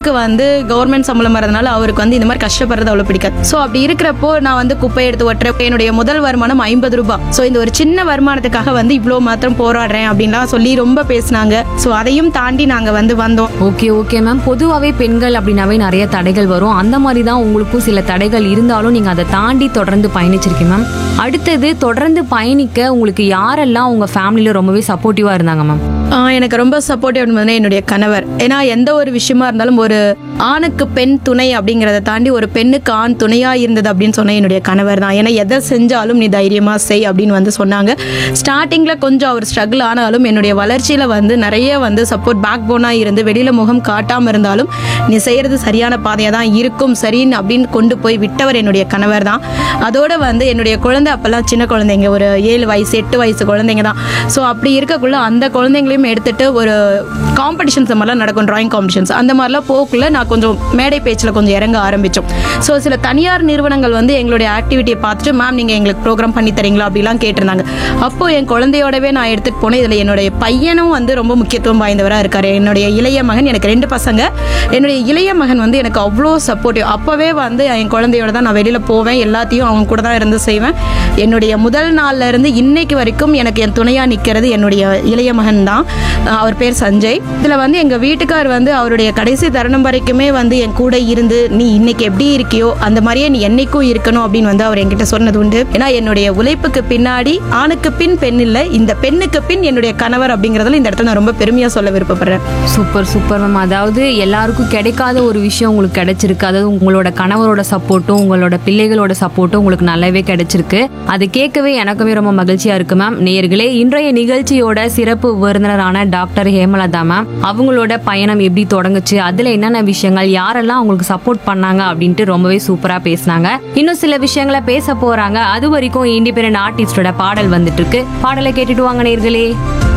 ஒய்ஃப்க்கு வந்து கவர்மெண்ட் சம்பளம் வரதுனால அவருக்கு வந்து இந்த மாதிரி கஷ்டப்படுறது அவ்வளோ பிடிக்காது ஸோ அப்படி இருக்கிறப்போ நான் வந்து குப்பை எடுத்து ஒட்டுறேன் என்னுடைய முதல் வருமானம் ஐம்பது ரூபாய் ஸோ இந்த ஒரு சின்ன வருமானத்துக்காக வந்து இவ்வளோ மாத்திரம் போராடுறேன் அப்படின்லாம் சொல்லி ரொம்ப பேசினாங்க ஸோ அதையும் தாண்டி நாங்கள் வந்து வந்தோம் ஓகே ஓகே மேம் பொதுவாகவே பெண்கள் அப்படின்னாவே நிறைய தடைகள் வரும் அந்த மாதிரி தான் உங்களுக்கும் சில தடைகள் இருந்தாலும் நீங்கள் அதை தாண்டி தொடர்ந்து பயணிச்சிருக்கீங்க மேம் அடுத்தது தொடர்ந்து பயணிக்க உங்களுக்கு யாரெல்லாம் உங்கள் ஃபேமிலியில் ரொம்பவே சப்போர்ட்டிவாக இருந்தாங்க மேம் ஆஹ் எனக்கு ரொம்ப சப்போர்ட்டிவ் வந்து என்னுடைய கணவர் ஏன்னா எந்த ஒரு விஷயமா இருந்தாலும் ஒரு ஆணுக்கு பெண் துணை அப்படிங்கிறத தாண்டி ஒரு பெண்ணுக்கு ஆண் துணையா இருந்தது அப்படின்னு சொன்ன என்னுடைய கணவர் தான் ஏன்னா எதை செஞ்சாலும் நீ தைரியமா செய் அப்படின்னு வந்து சொன்னாங்க ஸ்டார்டிங்ல கொஞ்சம் அவர் ஸ்ட்ரகிள் ஆனாலும் என்னுடைய வளர்ச்சியில வந்து நிறைய வந்து சப்போர்ட் பேக் போனா இருந்து வெளியில முகம் காட்டாம இருந்தாலும் நீ செய்யறது சரியான பாதையா தான் இருக்கும் சரின்னு அப்படின்னு கொண்டு போய் விட்டவர் என்னுடைய கணவர் தான் அதோட வந்து என்னுடைய குழந்தை அப்பெல்லாம் சின்ன குழந்தைங்க ஒரு ஏழு வயசு எட்டு வயசு குழந்தைங்க தான் ஸோ அப்படி இருக்கக்குள்ள அந்த குழந்தைங்களையும் எடுத்துட்டு ஒரு காம்படிஷன்ஸ் மாதிரிலாம் நடக்கும் டிராயிங் காம்படிஷன்ஸ் அந்த மாதிரிலாம் போக்குள்ள நான் கொஞ்சம் மேடை பேச்சில் கொஞ்சம் இறங்க ஆரம்பித்தோம் ஸோ சில தனியார் நிறுவனங்கள் வந்து எங்களுடைய ஆக்டிவிட்டியை பார்த்துட்டு மேம் நீங்கள் எங்களுக்கு ப்ரோக்ராம் பண்ணி தரீங்களா அப்படிலாம் கேட்டிருந்தாங்க அப்போ என் குழந்தையோடவே நான் எடுத்துகிட்டு போனேன் இதில் என்னுடைய பையனும் வந்து ரொம்ப முக்கியத்துவம் வாய்ந்தவராக இருக்கார் என்னுடைய இளைய மகன் எனக்கு ரெண்டு பசங்க என்னுடைய இளைய மகன் வந்து எனக்கு அவ்வளோ சப்போர்ட்டிவ் அப்போவே வந்து என் குழந்தையோட தான் நான் வெளியில் போவேன் எல்லாத்தையும் அவங்க கூட தான் இருந்து செய்வேன் என்னுடைய முதல் நாள்ல இருந்து இன்னைக்கு வரைக்கும் எனக்கு என் துணையா நிற்கிறது என்னுடைய இளைய மகன் தான் அஹ் அவர் பேர் சஞ்சய் இதில் வந்து எங்கள் வீட்டுக்கார் வந்து அவருடைய கடைசி தருணம் வரைக்குமே வந்து என் கூட இருந்து நீ இன்னைக்கு எப்படி இருக்கியோ அந்த மாதிரியே நீ என்னைக்கும் இருக்கணும் அப்படின்னு வந்து அவர் என்கிட்ட சொன்னது உண்டு ஏன்னா என்னுடைய உழைப்புக்கு பின்னாடி ஆணுக்கு பின் பெண் இல்லை இந்த பெண்ணுக்கு பின் என்னுடைய கணவர் அப்படிங்கிறதுல இந்த இடத்துல நான் ரொம்ப பெருமையாக சொல்ல விருப்பப்படுறேன் சூப்பர் சூப்பர் மேம் அதாவது எல்லாருக்கும் கிடைக்காத ஒரு விஷயம் உங்களுக்கு கிடைச்சிருக்கு அதாவது உங்களோட கணவரோட சப்போர்ட்டும் உங்களோட பிள்ளைகளோட சப்போர்ட்டும் உங்களுக்கு நல்லாவே கிடைச்சிருக்கு அது கேட்கவே எனக்குமே ரொம்ப மகிழ்ச்சியா இருக்கு மேம் நேர்களே இன்றைய நிகழ்ச்சியோட சிறப்பு விருந்தினரான டாக்டர் ஹேமலதா மேம் அவங்களோட பயணம் எப்படி தொடங்குச்சு அதுல என்னென்ன விஷயங்கள் யாரெல்லாம் அவங்களுக்கு சப்போர்ட் பண்ணாங்க அப்படின்ட்டு ரொம்பவே சூப்பரா பேசினாங்க இன்னும் சில விஷயங்களை பேச போறாங்க அது வரைக்கும் இண்டிபெண்டன்ட் ஆர்டிஸ்டோட பாடல் வந்துட்டு இருக்கு பாடலை கேட்டுட்டு வாங்க நேர்களே